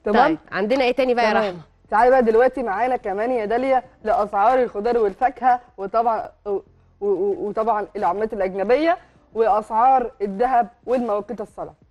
تمام طيب عندنا ايه تاني بقى يا تمام. رحمه تعالي بقى دلوقتي معانا كمان يا داليا لاسعار الخضار والفاكهه وطبعا و- و- وطبعا العملات الاجنبيه واسعار الذهب والمواقيت الصلاه